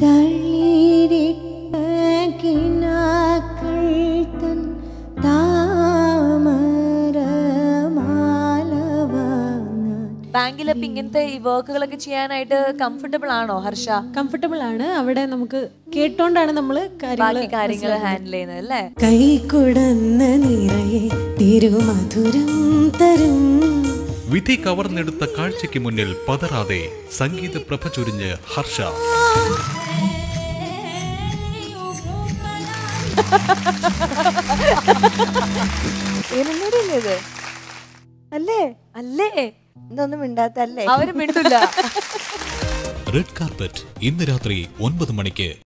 തളിരിട്ട കിനാക്കൾ തൻ താമരമാലവാങ്ങാൻ ബാങ്കിലൊക്കെ ഇങ്ങനത്തെ ഈ വർക്കുകളൊക്കെ ചെയ്യാനായിട്ട് കംഫർട്ടബിൾ ആണോ ഹർഷ കംഫർട്ടബിൾ ആണ് അവിടെ നമുക്ക് കേട്ടോണ്ടാണ് നമ്മൾ ബാക്കി കാര്യങ്ങൾ ഹാൻഡിൽ ചെയ്യുന്നത് അല്ലേ കൈക്കുടന്ന നിറയെ തിരുമധുരം തരും വിധി കവർന്നെടുത്ത കാഴ്ചയ്ക്ക് മുന്നിൽ പതറാതെ സംഗീത പ്രഭ ചൊരിഞ്ഞ് ഹർഷ ഏനല്ലൂരല്ലേ ഇത് അല്ലേ അല്ലേ ഇതൊന്നും മിണ്ടാത്തല്ലേ അവര് മിണ്ടില്ല റെഡ് കാർപ്പറ്റ് ഇന്ന് രാത്രി ഒൻപത് മണിക്ക്